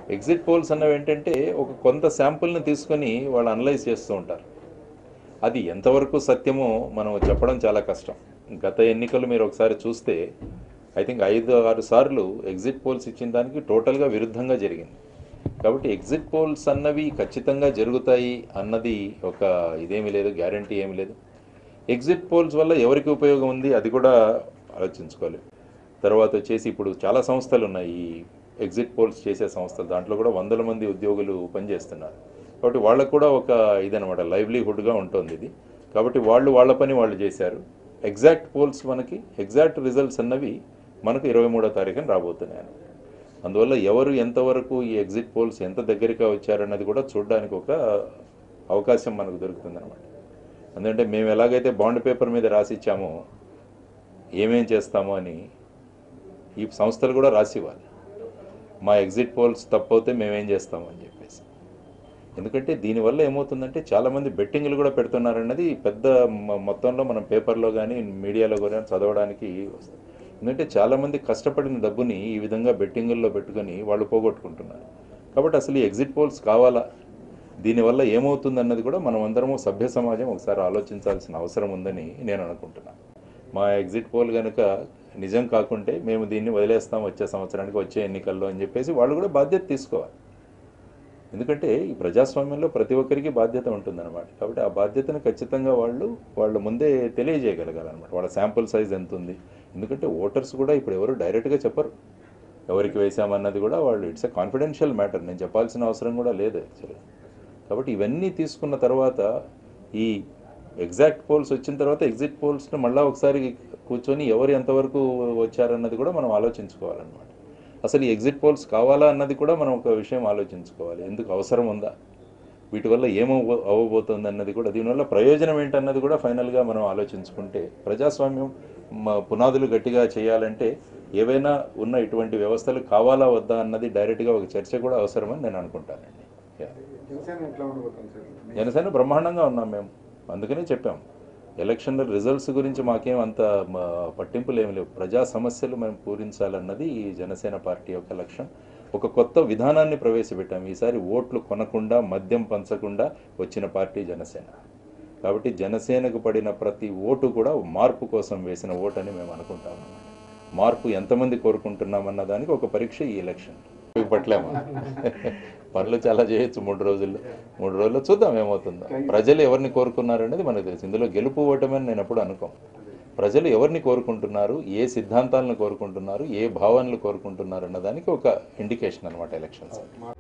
Exit polls అన్నవి ఏంటంటే ఒక కొంత శాంపుల్ని తీసుకొని వాళ్ళు అనలైజ్ చేస్తూ ఉంటారు అది ఎంతవరకు సత్యమో మనం చెప్పడం చాలా కష్టం గత ఎన్నికలు మీరు ఒకసారి చూస్తే ఐ థింక్ ఐదు ఆరు సార్లు ఎగ్జిట్ పోల్స్ ఇచ్చిన దానికి టోటల్గా విరుద్ధంగా జరిగింది కాబట్టి ఎగ్జిట్ పోల్స్ అన్నవి ఖచ్చితంగా జరుగుతాయి అన్నది ఒక ఇదేమీ లేదు గ్యారంటీ ఏమీ లేదు ఎగ్జిట్ పోల్స్ వల్ల ఎవరికి ఉపయోగం ఉంది అది కూడా ఆలోచించుకోవాలి తర్వాత వచ్చేసి ఇప్పుడు చాలా సంస్థలు ఉన్నాయి ఈ ఎగ్జిట్ పోల్స్ చేసే సంస్థలు దాంట్లో కూడా వందల మంది ఉద్యోగులు పనిచేస్తున్నారు కాబట్టి వాళ్ళకు కూడా ఒక ఇదనమాట లైవ్లీహుడ్గా ఉంటుంది ఇది కాబట్టి వాళ్ళు వాళ్ళ పని వాళ్ళు చేశారు ఎగ్జాక్ట్ పోల్స్ మనకి ఎగ్జాక్ట్ రిజల్ట్స్ అన్నవి మనకు ఇరవై మూడో తారీఖున రాబోతున్నాయి అందువల్ల ఎవరు ఎంతవరకు ఈ ఎగ్జిట్ పోల్స్ ఎంత దగ్గరగా వచ్చారన్నది కూడా చూడడానికి ఒక అవకాశం మనకు దొరుకుతుంది అనమాట ఎందుకంటే మేము ఎలాగైతే బాండ్ పేపర్ మీద రాసి ఇచ్చామో ఏమేం చేస్తామో అని ఈ సంస్థలు కూడా రాసి ఇవ్వాలి మా ఎగ్జిట్ పోల్స్ తప్పవుతే మేమేం చేస్తాము అని చెప్పేసి ఎందుకంటే దీనివల్ల ఏమవుతుందంటే చాలామంది బెట్టింగ్లు కూడా పెడుతున్నారన్నది పెద్ద మ- మొత్తంలో మనం పేపర్లో కానీ మీడియాలో కానీ చదవడానికి వస్తుంది ఎందుకంటే చాలామంది కష్టపడిన డబ్బుని ఈ విధంగా బెట్టింగుల్లో పెట్టుకొని వాళ్ళు పోగొట్టుకుంటున్నారు కాబట్టి అసలు ఈ ఎగ్జిట్ పోల్స్ కావాలా దీనివల్ల ఏమవుతుంది అన్నది కూడా మనం అందరము సభ్య సమాజం ఒకసారి ఆలోచించాల్సిన అవసరం ఉందని నేను అనుకుంటున్నాను మా ఎగ్జిట్ పోల్ కనుక నిజం కాకుంటే మేము దీన్ని వదిలేస్తాం వచ్చే సంవత్సరానికి వచ్చే ఎన్నికల్లో అని చెప్పేసి వాళ్ళు కూడా బాధ్యత తీసుకోవాలి ఎందుకంటే ఈ ప్రజాస్వామ్యంలో ప్రతి ఒక్కరికి బాధ్యత ఉంటుందన్నమాట కాబట్టి ఆ బాధ్యతను ఖచ్చితంగా వాళ్ళు వాళ్ళ ముందే తెలియజేయగలగాలన్నమాట వాళ్ళ శాంపుల్ సైజ్ ఎంత ఉంది ఎందుకంటే ఓటర్స్ కూడా ఇప్పుడు ఎవరు డైరెక్ట్గా చెప్పరు ఎవరికి వేసామన్నది కూడా వాళ్ళు ఇట్స్ ఎ కాన్ఫిడెన్షియల్ మ్యాటర్ నేను చెప్పాల్సిన అవసరం కూడా లేదు యాక్చువల్గా కాబట్టి ఇవన్నీ తీసుకున్న తర్వాత ఈ ఎగ్జాక్ట్ పోల్స్ వచ్చిన తర్వాత ఎగ్జిట్ పోల్స్ని మళ్ళీ ఒకసారి కూర్చొని ఎవరు ఎంతవరకు వచ్చారన్నది కూడా మనం ఆలోచించుకోవాలన్నమాట అసలు ఈ ఎగ్జిట్ పోల్స్ కావాలా అన్నది కూడా మనం ఒక విషయం ఆలోచించుకోవాలి ఎందుకు అవసరం ఉందా వీటి వల్ల ఏమవ అవ్వబోతుంది అన్నది కూడా దీనివల్ల ప్రయోజనం ఏంటన్నది కూడా ఫైనల్గా మనం ఆలోచించుకుంటే ప్రజాస్వామ్యం మ- పునాదులు గట్టిగా చేయాలంటే ఏవైనా ఉన్న ఇటువంటి వ్యవస్థలు కావాలా వద్దా అన్నది డైరెక్ట్గా ఒక చర్చ కూడా అవసరమని నేను అనుకుంటానండి Yeah. జనసేన ఎట్లా ఉండబోతుంది సార్ జనసేన బ్రహ్మాండంగా ఉన్నాం మేము అందుకనే చెప్పాం ఎలక్షన్ రిజల్ట్స్ గురించి మాకేం అంత మ, పట్టింపులు ఏమి లేవు ప్రజా సమస్యలు మేము పూరించాలన్నది ఈ జనసేన పార్టీ యొక్క లక్ష్యం ఒక కొత్త విధానాన్ని ప్రవేశపెట్టాం ఈసారి ఓట్లు కొనకుండా మద్యం పంచకుండా వచ్చిన పార్టీ జనసేన కాబట్టి జనసేనకు పడిన ప్రతి ఓటు కూడా మార్పు కోసం వేసిన ఓటు అని మేము అనుకుంటాం మార్పు ఎంతమంది కోరుకుంటున్నామన్న దానికి ఒక పరీక్ష ఈ ఎలక్షన్ పట్లేమా పనులు చాలా చేయొచ్చు మూడు రోజుల్లో మూడు రోజుల్లో చూద్దాం ఏమవుతుందో ప్రజలు ఎవరిని కోరుకున్నారనేది మనకు తెలుసు ఇందులో గెలుపు ఓటమని నేను ఎప్పుడు అనుకోం ప్రజలు ఎవరిని కోరుకుంటున్నారు ఏ సిద్ధాంతాలను కోరుకుంటున్నారు ఏ భావనలు కోరుకుంటున్నారు అన్నదానికి ఒక ఇండికేషన్ అనమాట ఎలక్షన్స్